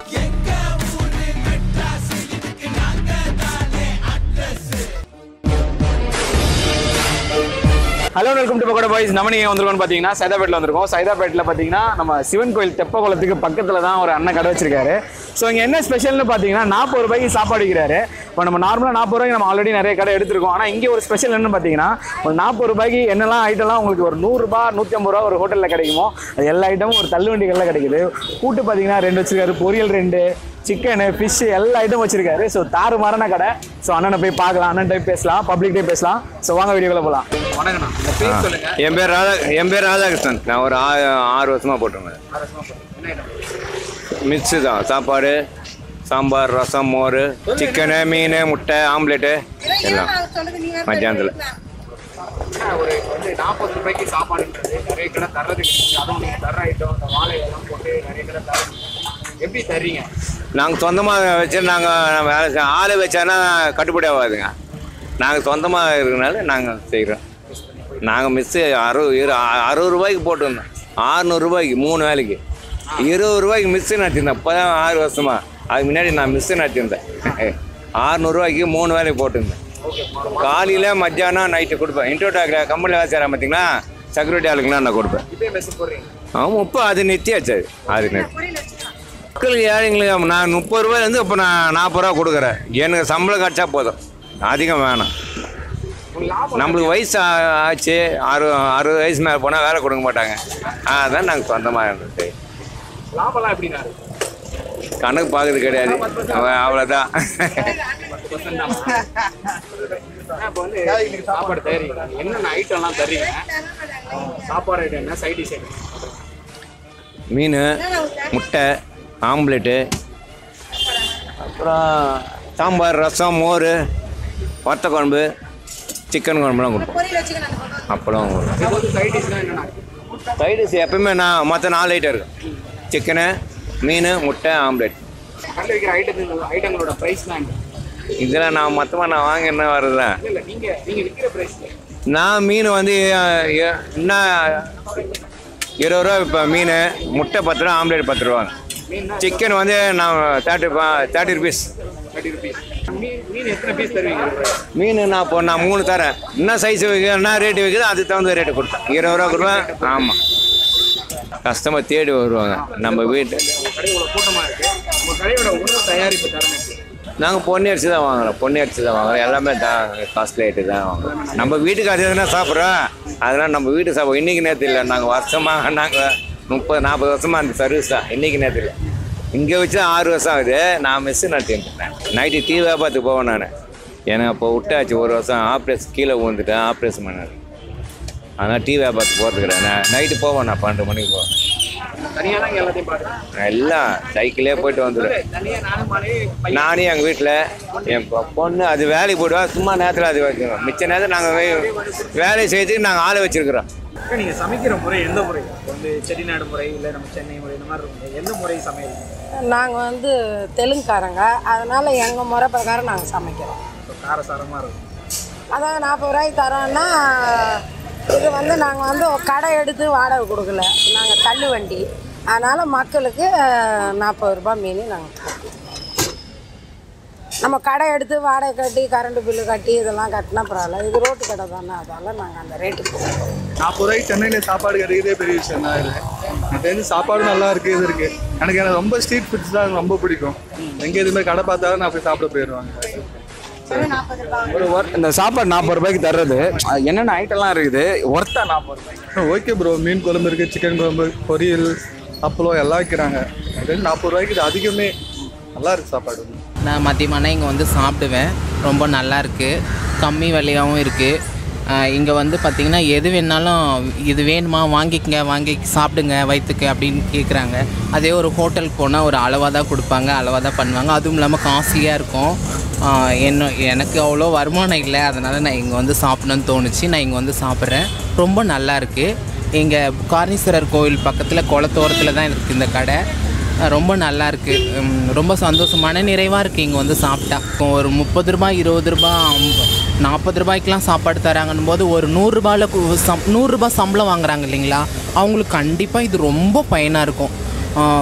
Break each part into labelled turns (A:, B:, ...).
A: Hello welcome to Pakoda boys நம்ம நீங்க வந்திருக்கோம்னு பார்த்தீங்கன்னா சைதாப்பேட்டில் வந்திருக்கோம் சைதாப்பேட்டில் பார்த்தீங்கன்னா நம்ம சிவன் கோயில் தெப்பகுளத்துக்கு பக்கத்தில் தான் ஒரு அண்ணன் கடை வச்சிருக்காரு ஸோ இங்கே என்ன ஸ்பெஷல்னு பார்த்தீங்கன்னா நாற்பது ரூபாய்க்கு சாப்பாடு விற்கிறாரு இப்போ நம்ம நார்மலாக நாற்பது ரூபாய்க்கு நம்ம ஆல்ரெடி நிறைய கடை எடுத்திருக்கோம் ஆனால் இங்கே ஒரு ஸ்பெஷல் என்னன்னு பார்த்தீங்கன்னா ஒரு நாற்பது ரூபாய்க்கு என்னெல்லாம் ஐட்டம்லாம் உங்களுக்கு ஒரு நூறுரூபா நூற்றி ஐம்பது ரூபா ஒரு ஹோட்டலில் கிடைக்குமோ அது எல்லா ஐட்டமும் ஒரு தள்ளுவண்டிகளில் கிடைக்குது கூட்டு பார்த்தீங்கன்னா ரெண்டு வச்சிருக்காரு பொரியல் ரெண்டு சிக்கனு ஃபிஷ் எல்லா ஐட்டம் வச்சிருக்காரு ஸோ தாறு மாறான கடை ஸோ அண்ணனை போய் பார்க்கலாம் அண்ணன் டைப் பேசலாம் பப்ளிக் டைப் பேசலாம் ஸோ வாங்க வீடியோக்குள்ள போகலாம் வணக்கண்ணா உங்க பேர் சொல்லுங்க
B: என் பேர் ராதா என் பேர் ராதாகிருஷ்ணன் நான் ஒரு ஆ- ஆறு வருஷமா போட்டிருந்தேன் மிக்ஸு தான் சாப்பாடு சாம்பார் ரசம் மோர் சிக்கனு மீன் முட்டை ஆம்லெட்டு எல்லாம் மத்தியானத்தில்
A: ஒரு வந்து நாற்பது ரூபாய்க்கு சாப்பாடுன்றது நிறைய கடை தர்றது கிடையாது அதுவும் நீங்கள் தர்ற ஐட்டம் இந்த வாழை எல்லாம் போட்டு நிறைய கடை தர்றது எப்படி தர்றீங்க
B: நாங்கள் சொந்தமாக வச்சு நாங்கள் வேலை செய் ஆளை வச்சானா கட்டுப்படி ஆகாதுங்க நாங்கள் சொந்தமாக இருக்கிறனால நாங்கள் செய்கிறோம் நாங்கள் மிஸ்ஸு அறுபது இரு அறுபது ரூபாய்க்கு போட்டிருந்தோம் ஆறுநூறுபாய்க்கு மூணு வேலைக்கு இருபது ரூபாய்க்கு மிஸ்ஸு நட்டிருந்தேன் இப்போ தான் ஆறு வருஷமா அதுக்கு முன்னாடி நான் மிஸ்ஸு நட்டிருந்தேன் ஆறுநூறுவாய்க்கு மூணு வேலைக்கு போட்டிருந்தேன் காலையில் மத்தியானம் நைட்டு கொடுப்பேன் இன்டர்டாக்கில் கம்பெனியில் வேலை செய்கிறேன் பார்த்தீங்களா செக்யூரிட்டி ஆளுக்குலாம் நான் கொடுப்பேன்
A: இப்போ மெசேஜ் போடுறீங்க
B: ஆமாம் இப்போ அது நித்தியாச்சு அது அது நிறுத்தி மக்களுக்கு ஏழைங்களுக்கு நான் முப்பது ரூபாயிலேருந்து இப்போ நான் நாற்பது ரூபா கொடுக்குறேன் எனக்கு சம்பளம் கிடச்சா போதும் அதிகம் வேணாம்
A: உங்களுக்கு லாபம்
B: நம்மளுக்கு வயசு ஆ- ஆச்சு அறு அறுபது வயசு மேலே போனால் வேலை கொடுக்க மாட்டாங்க அதான் நாங்கள் சொந்தமாக இருந்தது
A: லாபம்லாம் எப்படின்னா இருக்கு
B: கணக்கு பார்க்கறது கிடையாது அவ- அவ்வளோதான்
A: இப்போ வந்து சாப்பாடு தயாரிக்கிறீங்க என்னென்ன ஐட்டம்லாம் தர்றீங்க சாப்பாடு ஐட்டம் என்ன சைட் டிஷ் ஐட்டம்
B: மீன் முட்டை ஆம்லெட்டு அப்புறம் சாம்பார் ரசம் மோர் வத்த குழம்பு சிக்கன் குழம்புலாம் கொடுப்போம் அப்பளம்
A: இப்போ வந்து சைட் டிஷ்லாம் என்னென்ன
B: சைடிஸ் எப்பவுமே நான் மற்ற நாலு ஐட்டம் இருக்கு சிக்கனு மீன் முட்டை ஆம்லெட்
A: கடையில் வைக்கிற ஐட்டங்கள் ஐட்டங்களோட ப்ரைஸ்லாம் என்ன
B: இதெல்லாம் நான் மொத்தமாக நான் வாங்க என்ன வருதுதான்
A: இல்லை இல்லை நீங்கள் நீங்கள் விற்கிற ப்ரைஸ்
B: நான் மீன் வந்து அஹ், எ- என்ன இருபது ரூபா இப்போ மீன் முட்டை பத்து ரூபா ஆம்லேட் பத்து ரூபா
A: மீன்னா
B: சிக்கன் வந்து நான் thirty thirty rupees
A: thirty rupees மீன் மீன் எத்தனை பீஸ் தருவீங்க
B: மீன் நான் இப்போ நான் மூணு தரேன் என்ன சைஸ் வைக்க என்ன ரேட்டு வைக்குதோ அதுக்கு தகுந்த ரேட்டு கொடுத்தேன் இருபது ரூபா கொடுப்பேன் ஆமாம் கஸ்டமர் தேடி வருவாங்க நம்ம வீட்டு
A: உங்கள் கடை இவ்வளோ கூட்டமாக இருக்குது உங்கள் கடையோட உணவு தயாரிப்பு தரம் எப்படி?
B: நாங்கள் பொன்னி அரிசி தான் வாங்குறோம் பொன்னி அரிசி தான் வாங்குறோம் எல்லாமே தான் காஸ்ட்லி ஐட்டு தான் வாங்குறோம் நம்ம வீட்டுக்கு அது எதுனா சாப்பிட்றோம் அதெல்லாம் நம்ம வீட்டு சாப்பிடுவோம் இன்றைக்கி நேற்று இல்லை நாங்கள் வருஷமாக நாங்கள் முப்பது நாற்பது வருஷமாக அந்த சர்வீஸ் தான் இன்றைக்கி நேற்று இல்லை இங்கே வச்சு ஆறு வருஷம் ஆகுது நான் மிஸ் நட்டிருந்தேன் நைட்டு டீ வியாபாரத்துக்கு போவேன் நான் எனக்கு அப்போ விட்டாச்சு ஒரு வருஷம் ஆப்ரேஷன் கீழே விழுந்துட்டேன் ஆப்ரேஷன் பண்ணார் அதனால் டீ வியாபாரத்துக்கு போகிறது கிடையாது நான் நைட்டு போவேன் நான் பன்னெண்டு மணிக்கு போவேன்
A: தனியாக தான் இங்க எல்லாத்தையும் பார்க்குறேன்
B: நான் எல்லாம் சைக்கிளே போயிட்டு வந்துடுவேன்
A: தனியாக நானும் மாலே பையன்
B: நானும் எங்கள் வீட்டில் என் பொ- பொண்ணு அது வேலைக்கு போயிடுவா சும்மா நேரத்தில் அது வைக்கிறோம் மிச்ச நேரத்தில் நாங்கள் வேலையை செய்யறதுக்கு நாங்கள் ஆளை வச்சிருக்கிறோம்
A: அக்கா, நீங்க சமைக்கிற முறை எந்த முறை இப்போ வந்து செட்டிநாடு முறை இல்லை நம்ம சென்னை முறை இந்த மாதிரி இருக்கும் எந்த முறை சமையல்
C: நாங்கள் வந்து தெலுங்குக்காரங்க அதனால் எங்கள் முறை பிரகாரம் நாங்கள் சமைக்கிறோம்
A: இப்போ காரசாரமாக இருக்கும்
C: அதாவது நாற்பது ரூபாய்க்கு தரோன்னா இது வந்து நாங்கள் வந்து கடை எடுத்து வாடகை கொடுக்கல நாங்கள் தள்ளு வண்டி அதனால் மக்களுக்கு நாற்பது ரூபாய் மீன் நாங்கள் நம்ம கடை எடுத்து வாடகை கட்டி கரண்ட் பில்லு கட்டி இதெல்லாம் கட்டினா பரவாயில்ல இது ரோட்டு கடை தானே அதால் நாங்கள் அந்த ரேட்டுக்கு கொடுக்குறோம்
D: நாற்பது ரூபாய்க்கு சென்னையில் சாப்பாடு கிடைக்கிறதே பெரிய விஷயம் தான் இது எனக்கு தெரிஞ்சு சாப்பாடும் நல்லா இருக்கு இது இருக்கு எனக்கு எனக்கு ரொம்ப ஸ்ட்ரீட் ஃபுட்ஸ் தான் எனக்கு ரொம்ப பிடிக்கும் எங்கே இதுமாதிரி கடை பார்த்தாலும் நான் போய் சாப்பிட போயிடுவாங்க
A: ஒரு ஒர்க் இந்த சாப்பாடு நாற்பது ரூபாய்க்கு தர்றது அது என்னென்ன ஐட்டம்லாம் இருக்குது ஒர்த்தா நாற்பது ரூபாய்க்கு
D: ஓகே ப்ரோ மீன் குழம்பு இருக்கு சிக்கன் குழம்பு பொரியல் அப்பளம் எல்லாம் வைக்கிறாங்க எனக்கு தெரிஞ்சு நாற்பது ரூபாய்க்கு இது அதிகமே நல்லா இருக்கு சாப்பாடு
E: நான் மதியமானா இங்கே வந்து சாப்பிடுவேன் ரொம்ப நல்லா இருக்குது கம்மி விலையாகவும் இருக்குது இங்கே வந்து பார்த்திங்கன்னா எது வேணாலும் இது வேணுமா வாங்கிக்கங்க வாங்கி சாப்பிடுங்க வயிற்றுக்கு அப்படின்னு கேட்குறாங்க அதே ஒரு ஹோட்டலுக்கு போனால் ஒரு அளவாக தான் கொடுப்பாங்க அளவாக தான் பண்ணுவாங்க அதுவும் இல்லாமல் காஸ்ட்லியாக இருக்கும் ஆஹ் என்ன எனக்கு அவ்வளோ வருமானம் இல்லை அதனால் நான் இங்கே வந்து சாப்பிடணும்னு தோணுச்சு நான் இங்கே வந்து சாப்பிட்றேன் ரொம்ப நல்லா இருக்குது இங்கே காரணீஸ்வரர் கோவில் பக்கத்தில் குளத்தோரத்தில் தான் இருக்குது இந்த கடை அஹ் ரொம்ப நல்லா இருக்கு உம், ரொம்ப சந்தோஷமான நிறைவாக இருக்குது இங்கே வந்து சாப்பிட்டா இப்போ ஒரு முப்பது ரூபாய் இருபது ரூபாய் நாற்பது ரூபாய்க்கெலாம் சாப்பாடு தராங்கன்னும் போது ஒரு நூறுரூபாயில் சம் நூறுரூபா சம்பளம் வாங்குறாங்க இல்லைங்களா அவங்களுக்கு கண்டிப்பாக இது ரொம்ப பயனாக இருக்கும் அஹ்,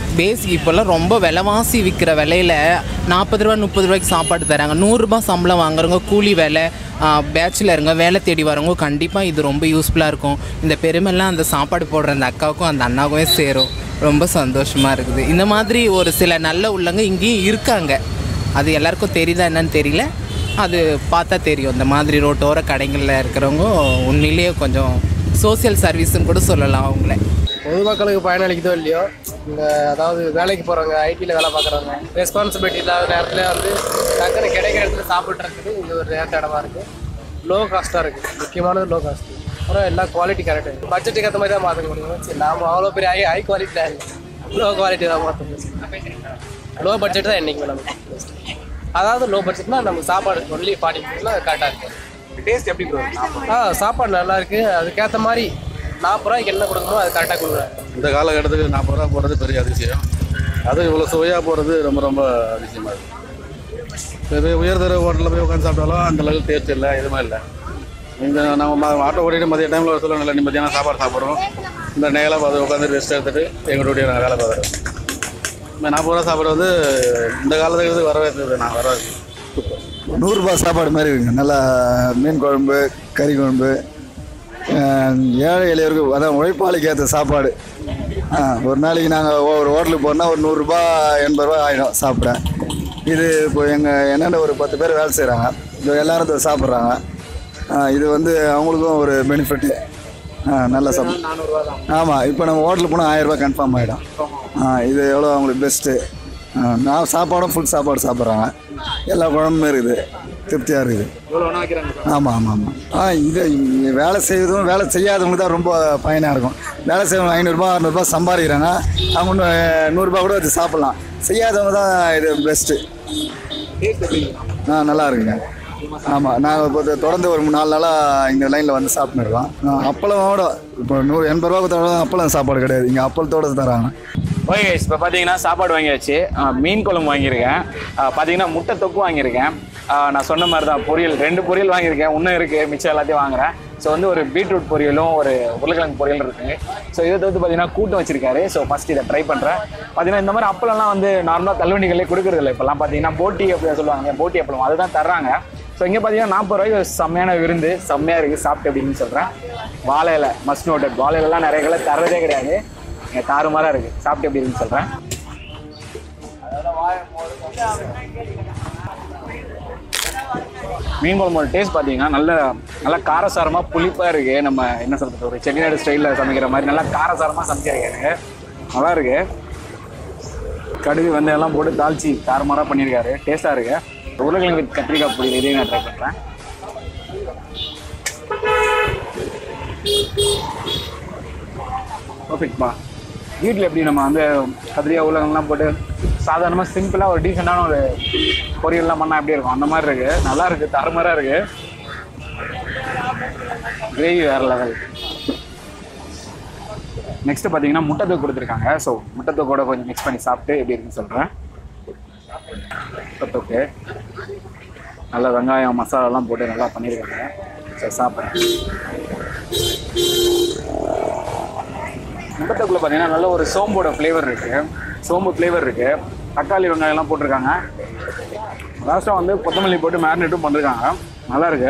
E: பேசிக் இப்போல்லாம் ரொம்ப விலைவாசி விற்கிற விலையில நாற்பது ரூபா முப்பது ரூபாய்க்கு சாப்பாடு தராங்க நூறுரூபா சம்பளம் வாங்குறவங்க கூலி வேலை பேச்சுலருங்க வேலை தேடி வரவங்க கண்டிப்பாக இது ரொம்ப யூஸ்ஃபுல்லாக இருக்கும் இந்த பெருமைலாம் அந்த சாப்பாடு போடுற அந்த அக்காவுக்கும் அந்த அண்ணாவுக்குமே சேரும் ரொம்ப சந்தோஷமாக இருக்குது இந்த மாதிரி ஒரு சில நல்ல உள்ளங்க இங்கேயும் இருக்காங்க அது எல்லாருக்கும் தெரியுதா என்னன்னு தெரியல அது பார்த்தா தெரியும் இந்த மாதிரி ரோட்டோர கடைகளில் இருக்கிறவங்க உண்மையிலேயே கொஞ்சம் சோஷியல் சர்வீஸ்னு கூட சொல்லலாம் அவங்கள
F: பொதுமக்களுக்கு பயனளிக்குதோ இல்லையோ இந்த அதாவது வேலைக்கு போகிறவங்க ஐடியில் வேலை பார்க்குறவங்க ரெஸ்பான்சிபிலிட்டி இல்லாத நேரத்தில் வந்து டக்குன்னு கிடைக்கிற இடத்துல சாப்பிட்றதுக்கு இது ஒரு நேரத்த இடமா இருக்குது லோ காஸ்ட்டாக இருக்குது முக்கியமானது லோ காஸ்ட் அப்புறம் எல்லா குவாலிட்டி கரெக்டாக பட்ஜெட்டுக்கு ஏற்ற மாதிரி தான் மாற்ற முடியும் சரி நாம் அவ்வளோ பெரிய ஹை ஹை குவாலிட்டியில் இல்லை லோ குவாலிட்டி தான் மாற்ற முடியும் லோ பட்ஜெட் தான் என்றைக்குமே நமக்கு அதாவது லோ பட்ஜெட்னா நமக்கு சாப்பாடு ஒன்லி ஃபார்ட்டி மினிட்ஸ்லாம் கரெக்டாக இருக்கும்
A: டேஸ்ட் எப்படி ப்ரோ
F: ஆ சாப்பாடு நல்லா இருக்கு அதுக்கேற்ற மாதிரி நாற்பது ரூபாய்க்கு என்ன கொடுக்கணுமோ அது கரெக்டாக கொடுக்குறாங்க
D: இந்த காலகட்டத்துக்கு நாற்பது ரூபா போகிறது பெரிய அதிசயம் அது இவ்வளோ சுவையாக போகிறது ரொம்ப ரொம்ப அதிசயமாக இருக்குது இப்போ உயர்தர ஹோட்டலில் போய் உட்காந்து சாப்பிட்டாலும் அந்த அளவுக்கு டேஸ்ட் இல்லை எதுவுமே இல்லை இந்த நம்ம ம- ஆட்டோ ஓட்டிட்டு மதிய டைமில் வர சொல்ல நல்லா நிம்மதியான சாப்பாடு சாப்பிட்றோம் இந்த நேரம் பார்த்து உட்காந்து ரெஸ்ட் எடுத்துட்டு எங்களுடைய நான் வேலை பார்க்குறேன் இந்த நாற்பது ரூபா சாப்பாடு வந்து இந்த காலத்துக்கு வரவே இருக்குது நான் வர
G: நூறுரூபா சாப்பாடு மாதிரி இருக்குங்க நல்லா மீன் குழம்பு கறி குழம்பு அஹ், ஏழை எளியவருக்கு அதான் உழைப்பாளிக்கு ஏற்ற சாப்பாடு ஆ, ஒரு நாளைக்கு நாங்கள் ஒரு ஹோட்டலுக்கு போனால் ஒரு நூறுரூபா எண்பது ரூபா ஆகிடும் சாப்பிட இது இப்போ எங்கள் என்னென்ன ஒரு பத்து பேர் வேலை செய்கிறாங்க இது எல்லாரும் இதை சாப்பிட்றாங்க ஆ, இது வந்து அவங்களுக்கும் ஒரு பெனிஃபிட்டு நல்ல சாப்பாடு ஆமாம் இப்போ நம்ம ஹோட்டலுக்கு போனால் ஆயிரரூபா கன்ஃபார்ம் ஆகிடும் இது எவ்வளோ அவங்களுக்கு பெஸ்ட்டு நான் சாப்பாடும் ஃபுல் சாப்பாடு சாப்பிட்றாங்க எல்லா குழம்புமே இருக்குது திருப்தியாக இருக்குது
A: எவ்வளோ வேணா வைக்கிறாங்க
G: ஆமாம் ஆமாம் ஆமாம் ஆ இது இங்க வேலை செய்யறதும் வேலை செய்யாதவங்களுக்கு தான் ரொம்ப பயனாக இருக்கும் வேலை செய்யறவங்க ஐநூறுரூபா அறநூறுபா சம்பாதிக்கிறாங்க அவங்க நூ- நூறுரூபா கூட வச்சு சாப்பிட்லாம் செய்யாதவங்க தான் இது பெஸ்ட்டு ஆ நல்லா இருக்குங்க ஆமாம் நாங்கள் இப்போ தொடர்ந்து ஒரு மூணு நாலு நாளாக இந்த லைனில் வந்து சாப்பிட்டு இருக்கோம் அப்பளமோட இப்போ நூறு எண்பது ரூபா கொடுத்தாலும் அப்பளம் சாப்பாடு கிடையாது இங்கே அப்பளத்தோட தராங்க
A: ஓகே இப்போ பார்த்தீங்கன்னா சாப்பாடு வாங்கியாச்சு ஆ, மீன் குழம்பு வாங்கியிருக்கேன் ஆ, பார்த்தீங்கன்னா முட்டை தொக்கு வாங்கியிருக்கேன் ஆ, நான் சொன்ன மாதிரி தான் பொரியல் ரெண்டு பொரியல் வாங்கியிருக்கேன் இன்னும் இருக்குது மிச்சம் எல்லாத்தையும் வாங்குறேன் ஸோ வந்து ஒரு பீட்ரூட் பொரியலும் ஒரு உருளைக்கிழங்கு பொரியல் இருக்குங்க ஸோ இதை தவிர்த்து பார்த்தீங்கன்னா கூட்டம் வச்சிருக்காரு ஸோ ஃபஸ்ட் இதை ட்ரை பண்ணுறேன் பார்த்தீங்கன்னா இந்த மாதிரி அப்பளம்லாம் வந்து நார்மலாக தள்ளுவண்டிகளே கொடுக்குறது இல்லை இப்போல்லாம் பார்த்தீங்கன்னா போட்டி அப்படி சொல்லுவாங்க போட்டி அப்பளம் அதுதான் தர்றாங்க ஸோ இங்கே பார்த்தீங்கன்னா நாற்பது ரூபாய்க்கு ஒரு செம்மையான விருந்து செம்மையாக இருக்குது சாப்பிட்டு அப்படின்னு சொல்கிறேன் வாழை இலை மஸ்ட் நோட்டட் வாழை இலைலாம் நிறைய கலை தர்றதே கிடையாது இங்கே தாறுமாறாக இருக்குது சாப்பிட்டு எப்படி இருக்குன்னு சொல்கிறேன் மீன் குழம்போட டேஸ்ட் பார்த்தீங்கன்னா நல்ல நல்லா காரசாரமாக புளிப்பாக இருக்குது நம்ம என்ன சொல்கிறது ஒரு செட்டிநாடு ஸ்டைலில் சமைக்கிற மாதிரி நல்லா காரசாரமாக சமைச்சிருக்காரு நல்லா இருக்கு கடுகு வெந்தயம் எல்லாம் போட்டு தாளிச்சு தாறுமாறாக பண்ணியிருக்காரு டேஸ்ட்டாக இருக்கு உருளைக்கிழங்கு with கத்திரிக்காய் பொடி இதையும் நான் ட்ரை பண்ணுறேன் பர்ஃபெக்ட்பா வீட்டில் எப்படி நம்ம வந்து கத்திரிக்காய் உருளைக்கிழங்குலாம் போட்டு சாதாரணமாக சிம்பிளாக ஒரு டீசெண்டான ஒரு பொரியல்லாம் பண்ணால் எப்படி இருக்கும் அந்த மாதிரி இருக்குது நல்லா இருக்குது தரமாராக இருக்குது கிரேவி வேறு லெவல் நெக்ஸ்ட் பார்த்தீங்கன்னா முட்டை தொக்கு கொடுத்துருக்காங்க ஸோ முட்டை தொக்கோட கொஞ்சம் மிக்ஸ் பண்ணி சாப்பிட்டு எப்படி இருக்குன்னு சொல்கிறேன் முட்டை தொக்கு நல்லா வெங்காயம் மசாலாலாம் போட்டு நல்லா பண்ணியிருக்காங்க ஸோ சாப்பிட்றேன் முட்டத்துக்குள்ள பார்த்தீங்கன்னா நல்ல ஒரு சோம்போட ஃப்ளேவர் இருக்கு சோம்பு ஃப்ளேவர் இருக்கு தக்காளி வெங்காயம்லாம் போட்டிருக்காங்க லாஸ்ட்டாக வந்து கொத்தமல்லி போட்டு மேரினேட்டும் பண்ணிருக்காங்க நல்லா இருக்கு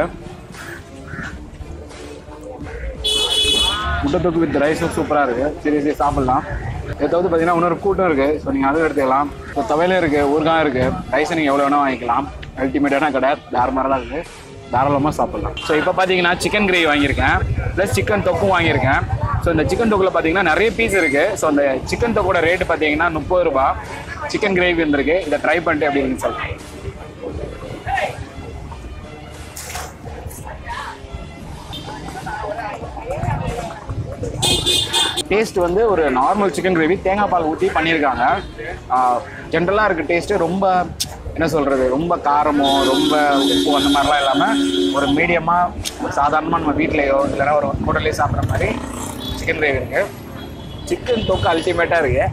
A: முட்டை தொக்கு வித் ரைஸும் சூப்பராக இருக்கு சீரியஸ்லி சாப்பிட்லாம் இதை தவிர்த்து பார்த்தீங்கன்னா இன்னொரு கூட்டம் இருக்கு ஸோ நீங்கள் அதுவும் எடுத்துக்கலாம் ஸோ துவையிலும் இருக்கு ஊறுகாயும் இருக்கு ரைஸை நீங்கள் எவ்வளோ வேணால் வாங்கிக்கலாம் அல்டிமேட்டான கடை தாராளமாக தான் இருக்கு தாராளமாக சாப்பிட்லாம் ஸோ இப்போ பார்த்தீங்கன்னா சிக்கன் கிரேவி வாங்கியிருக்கேன் ப்ளஸ் சிக்கன் தொக்கும் வாங்கியிருக்கேன் ஸோ இந்த சிக்கன் தொக்குல பார்த்தீங்கன்னா நிறைய பீஸ் இருக்கு ஸோ அந்த சிக்கன் தொக்கோட ரேட்டு பார்த்தீங்கன்னா முப்பது ரூபாய் சிக்கன் கிரேவி வந்திருக்கு இதை ட்ரை பண்ணிட்டு எப்படி இருக்குன்னு சொல்லுங்கள் டேஸ்ட் வந்து ஒரு நார்மல் சிக்கன் கிரேவி தேங்காய் பால் ஊற்றி பண்ணியிருக்காங்க ஜென்ரலாக இருக்க டேஸ்ட்டு ரொம்ப என்ன சொல்கிறது ரொம்ப காரமோ ரொம்ப உப்பு அந்த மாதிரிலாம் இல்லாமல் ஒரு மீடியமாக ஒரு சாதாரணமாக நம்ம வீட்லேயோ இல்லைன்னா ஒரு ஹோட்டல்லையோ சாப்பிட்ற மாதிரி சிக்கன் கிரேவி இருக்குது சிக்கன் தொக்கு அல்டிமேட்டாக இருக்குது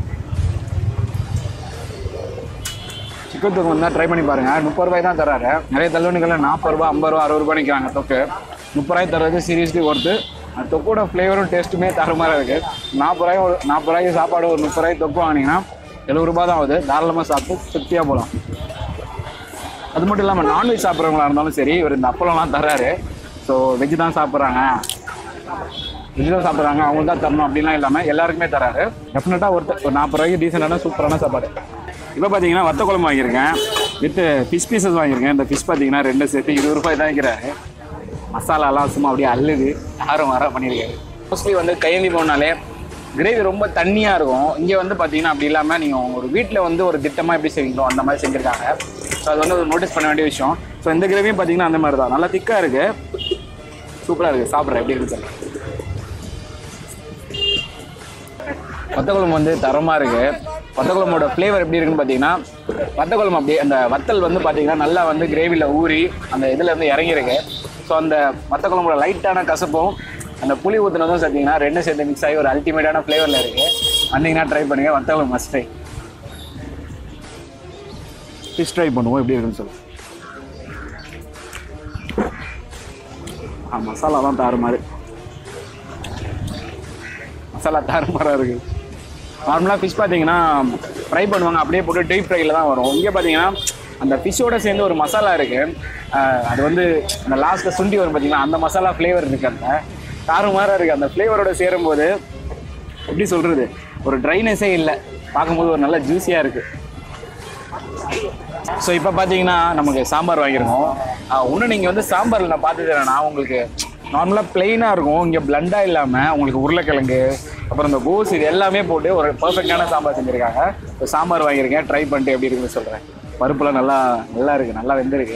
A: சிக்கன் தொக்கு வந்தால் ட்ரை பண்ணி பாருங்கள் முப்பது ரூபாய் தான் தராரு நிறைய தள்ளுவண்டிகளில் நாற்பது ரூபா ஐம்பது ரூபா அறுபது ரூபாய் நிற்கிறாங்க தொக்கு முப்பது ரூபாய் தர்றது சீரியஸ்லி ஒர்த்து அந்த தொக்கோட ஃப்ளேவரும் டேஸ்ட்டுமே தரமாதிரி இருக்குது நாற்பது ரூபாய் ஒரு நாற்பது ரூபாய்க்கு சாப்பாடு ஒரு முப்பது ரூபாய்க்கு தொக்கு வாங்கினீங்கன்னா எழுபது ரூபாய் தான் ஆகுது தாராளமாக சாப்பிட்டு திருப்தியாக போகலாம் அது மட்டும் இல்லாமல் நான்வெஜ் சாப்பிட்றவங்களா இருந்தாலும் சரி இவர் இந்த அப்பளம்லாம் தர்றாரு ஸோ வெஜ் தான் சாப்பிட்றாங்க வெஜ் தான் சாப்பிட்றாங்க அவங்க தான் தரணும் அப்படின்லாம் இல்லாமல் எல்லாருக்குமே தராரு டெஃபினட்டாக ஒருத்தர் ஒரு நாற்பது ரூபாய்க்கு டீசெண்டான சூப்பரான சாப்பாடு இப்போ பார்த்தீங்கன்னா வத்த குழம்பு வாங்கியிருக்கேன் வித் ஃபிஷ் பீசஸ் வாங்கியிருக்கேன் இந்த ஃபிஷ் பார்த்தீங்கன்னா ரெண்டு சேர்த்து இருபது ரூபாய் தான் வைக்கிறாரு மசாலாலாம் சும்மா அப்படியே அள்ளுது யாரும் வர பண்ணியிருக்காரு மோஸ்ட்லி வந்து கையேந்தி போனாலே கிரேவி ரொம்ப தண்ணியாக இருக்கும் இங்கே வந்து பார்த்தீங்கன்னா அப்படி இல்லாமல் நீங்கள் ஒரு வீட்டில் வந்து ஒரு திட்டமாக எப்படி செய்வீங்களோ அந்த மாதிரி செஞ்சுருக்காங்க ஸோ அது வந்து ஒரு நோட்டீஸ் பண்ண வேண்டிய விஷயம் ஸோ இந்த கிரேவியும் பார்த்தீங்கன்னா அந்த மாதிரி தான் நல்லா திக்காக இருக்குது சூப்பராக இருக்குது சாப்பிட்றேன் எப்படி இருக்குன்னு சொல்லுங்கள் வத்தக்குழம்பு வந்து தரமாக இருக்குது வத்தக்குழம்போட ஃப்ளேவர் எப்படி இருக்குன்னு பார்த்தீங்கன்னா வத்தக்குழம்பு அப்படியே அந்த வத்தல் வந்து பார்த்தீங்கன்னா நல்லா வந்து கிரேவியில் ஊறி அந்த இதில் இருந்து இறங்கியிருக்கு ஸோ அந்த வத்தக்குழம்போட லைட்டான கசப்பும் அந்த புளி ஊற்றுனதும் பார்த்தீங்கன்னா ரெண்டும் சேர்த்து மிக்ஸ் ஆகி ஒரு அல்டிமேட்டான ஃப்ளேவரில் இருக்குது வந்தீங்கன்னா ட்ரை பண்ணுங்கள் வத்தக்குழம்பு மஸ்ட் ட்ரை ஃபிஷ் ட்ரை பண்ணுவோம் எப்படி இருக்குன்னு சொல்லு ஆ மசாலா தான் தாறுமாறு மசாலா தாறுமாறாக இருக்குது நார்மலாக ஃபிஷ் பார்த்தீங்கன்னா ஃப்ரை பண்ணுவாங்க அப்படியே போட்டு டீப் ஃப்ரைல தான் வரும் இங்கே பார்த்தீங்கன்னா அந்த ஃபிஷ்ஷோட சேர்ந்து ஒரு மசாலா இருக்குது அது வந்து அந்த லாஸ்ட்டில் சுண்டி வரும் பார்த்தீங்கன்னா அந்த மசாலா ஃப்ளேவர் இருக்குது அந்த தாறுமாறாக இருக்குது அந்த ஃப்ளேவரோட சேரும்போது எப்படி சொல்கிறது ஒரு ட்ரைனஸே இல்லை பார்க்கும்போது ஒரு நல்ல ஜூஸியாக இருக்குது ஸோ இப்போ பார்த்தீங்கன்னா நமக்கு சாம்பார் வாங்கியிருக்கோம் இன்னும் நீங்கள் வந்து சாம்பாரில் நான் பார்த்து தரேன்னா உங்களுக்கு நார்மலாக பிளெயினாக இருக்கும் இங்கே பிளண்டாக இல்லாமல் உங்களுக்கு உருளைக்கிழங்கு அப்புறம் இந்த கோஸ் இது எல்லாமே போட்டு ஒரு பர்ஃபெக்டான சாம்பார் செஞ்சுருக்காங்க இப்போ சாம்பார் வாங்கியிருக்கேன் ட்ரை பண்ணிட்டு எப்படி இருக்குன்னு சொல்கிறேன் பருப்புலாம் நல்லா நல்லா இருக்குது நல்லா வெந்திருக்கு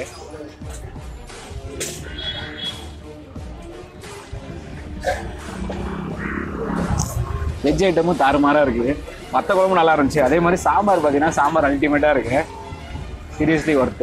A: வெஜ் ஐட்டமும் தாறுமாறாக இருக்குது மற்ற குழம்பு நல்லா இருந்துச்சு அதே மாதிரி சாம்பார் பார்த்தீங்கன்னா சாம்பார் அல்டிமேட்டாக இருக்குது சீரியஸ்லி ஒர்த்து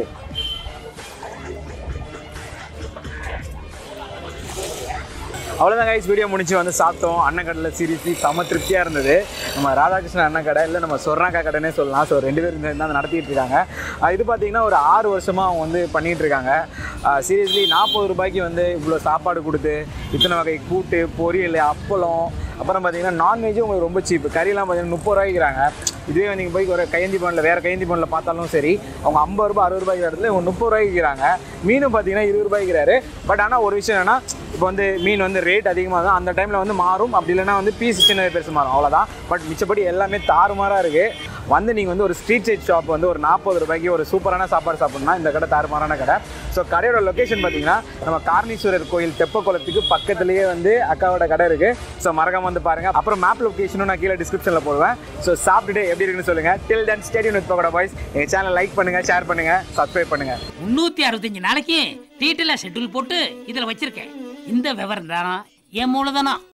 A: அவ்வளோதான் கைஸ் வீடியோ முடிச்சு வந்து சாப்பிட்டோம் அண்ணன் கடையில் சீரியஸ்லி செம திருப்தியாக இருந்தது நம்ம ராதாகிருஷ்ணன் அண்ணன் கடை இல்லை நம்ம சொர்ணாக்கா கடைனே சொல்லலாம் ஸோ ரெண்டு பேரும் சேர்ந்து தான் நடத்திட்டு இருக்காங்க அஹ் இது பார்த்தீங்கன்னா ஒரு ஆறு வருஷமாக அவங்க வந்து பண்ணிகிட்டு இருக்காங்க சீரியஸ்லி நாற்பது ரூபாய்க்கு வந்து இவ்வளோ சாப்பாடு கொடுத்து இத்தனை வகை கூட்டு பொரியல் அப்பளம் அப்புறம் பார்த்தீங்கன்னா நான்வெஜ்ஜும் உங்களுக்கு ரொம்ப சீப்பு கறியெல்லாம் பார்த்தீங்கன்னா முப்பது ரூபாய்க்கிறாங்க இதுவே நீங்கள் போய் ஒரு கையந்தி பவனில் வேறு கையந்தி பவனில் பார்த்தாலும் சரி அவங்க ஐம்பது ரூபாய் அறுபது ரூபாய்க்கு இடத்துல இவங்க முப்பது ரூபாய்க்கு விற்கிறாங்க மீனும் பார்த்தீங்கன்னா இருபது ரூபாய்க்கிறாரு பட் ஆனால் ஒரு விஷயம் என்னன்னா இப்போ வந்து மீன் வந்து ரேட் அதிகமாக தான் அந்த டைமில் வந்து மாறும் அப்படி இல்லைன்னா வந்து பீஸ் சின்ன பெருசு மாறும் அவ்வளோதான் பட் மிச்சப்படி எல்லாமே தாறுமாறாக இருக்குது வந்து நீங்கள் வந்து ஒரு ஸ்ட்ரீட் சைட் ஷாப் வந்து ஒரு நாற்பது ரூபாய்க்கு ஒரு சூப்பரான சாப்பாடு சாப்பிட்ணும்னா இந்த கடை தாறுமாறான கடை ஸோ கடையோட லொக்கேஷன் பார்த்தீங்கன்னா நம்ம கார்ணீஸ்வரர் கோயில் தெப்பக்குளத்துக்கு பக்கத்துலேயே வந்து அக்காவோட கடை இருக்குது ஸோ மறக்காம வந்து பாருங்கள் அப்புறம் மேப் லொக்கேஷனும் நான் கீழே டிஸ்கிரிப்ஷனில் போடுவேன் ஸோ சாப்பிட்டுட்டு எப்படி இருக்குன்னு சொல்லுங்கள் till then stay tuned with Pakoda boys எங்கள் சேனல் லைக் பண்ணுங்கள் ஷேர் பண்ணுங்கள் சப்ஸ்கிரைப் பண்ணுங்கள்
H: முன்னூத்தி அறுபத்தஞ்சு நாளைக்கு டீட்டெயிலாக ஷெட்யூல் போட்டு இதில் வச்சிருக்கேன் இந்த விவரம் தானா என் மூலதானா